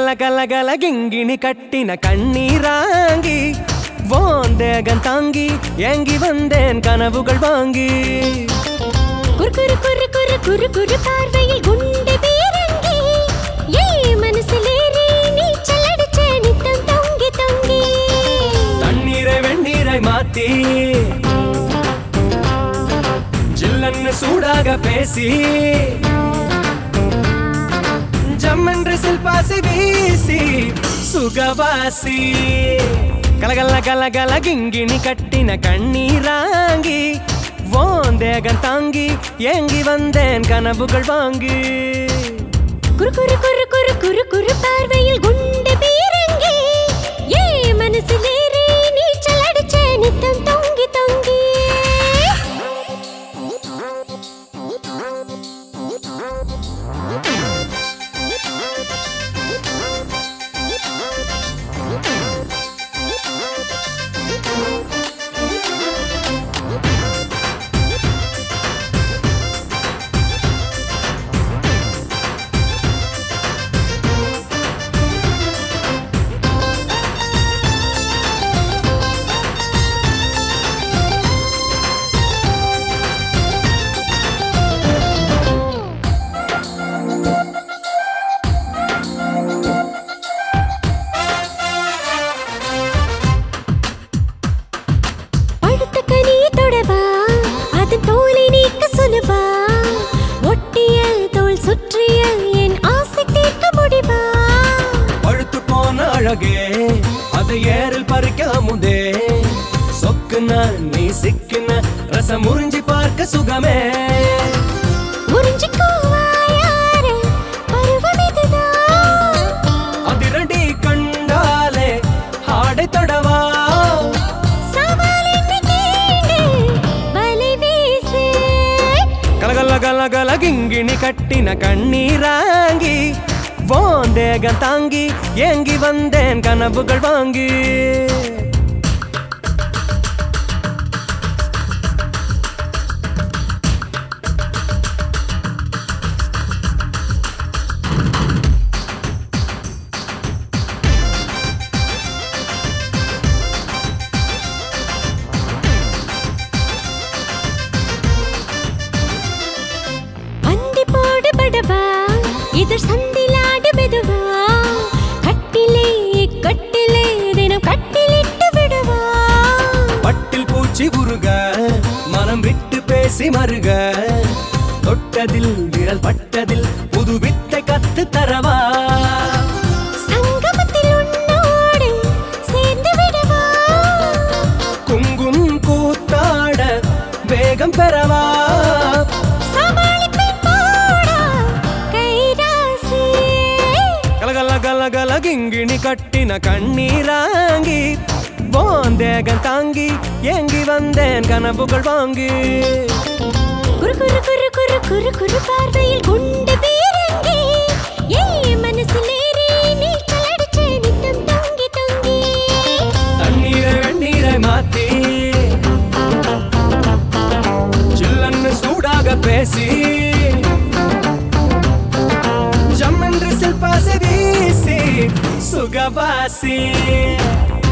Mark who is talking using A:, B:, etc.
A: కలగల్ల కలగల గింగిని కట్టిన கண்ணீராங்கி வாந்தேகன் தாங்கி ஏங்கி வந்தேன் கனவுகள் வாங்கி
B: குறு குறு குறு குறு குறு குறு பார்வையில் குண்டு பீரங்கி ஏ மனசிலேறி நீச்சல் அடிச்ச நித்தம் தொங்கி தொங்கி
A: தண்ணீரை வெந்நீரை மாத்தி ஜில்லன்னு சூடாக பேசி ஜம்மென்று சில்பாசி வீசி சுகவாசி கலகல கலகல கிங்கிணி கட்டின கண்ணீராங்கி வாந்தேகன் தாங்கி ஏங்கி வந்தேன் கனவுகள் வாங்கி
B: குறு குறு குறு குறு குறு குறு பார்வையில் குண்டு பீரங்கி ஏ மனசிலேறி நீச்சல் அடிச்ச நித்தம் தொங்கி தொங்கி பழுத்த கனியை தொடவா அது தோலை நீக்க சொல்லுவா ஒட்டிய தோல் சுற்றிய என் ஆசை தீர்க்க முடிவா
A: பழுத்து போன அழகே அதை ஏறில் பறிக்க முதே சொக்குன நீ சிக்கின ரசம் முறிஞ்சி பார்க்க சுகமே
B: முறிஞ்சுக்கோவா யாரு பருவம் இதுதான்
A: அதிரடி கண்டாலே ஆடை தொடவா
B: சவால் என்ன கேடு வலை வீசு
A: கலகல கலகல கிங்கிணி கட்டின கண்ணீராங்கி வாந்தேகம் தாங்கி ஏங்கி வந்தேன் கனவுகள் வாங்கி
B: அந்தி போடு படவா இதழ் சந்திலாடு மெதுவா கட்டிலே கட்டிலே தினம் கட்டிலிட்டு விடுவா
A: பட்டில் பூச்சி உருக மனம் விட்டு பேசி மருக தொட்டதில் விரல் பட்டதில் புது வித்தை கத்து தரவா
B: சங்கமத்தில் உன்னோடு சேர்ந்து விடவா
A: குங்கும் கூத்தாட வேகம் பெறவா
B: சமாளிப்பேன் போடா கைராசி
A: கலகல கலகல கிங்கிணி கட்டின கண்ணீராங்கி வாந்தேகம் தாங்கி ஏங்கி வந்தேன் கனவுகள் வாங்கி
B: குறு குறு குறு குறு குறு குறு பார்வையில் குண்டு பீரங்கி ஏ மனசிலேறி நீச்சல் அடிச்ச நித்தம் தொங்கி தொங்கி
A: தண்ணீரை வெந்நீரை மாத்தி சில்லன்னு சூடாக பேசி ஜம்மென்று சில்பாசி வீசி சுகவாசி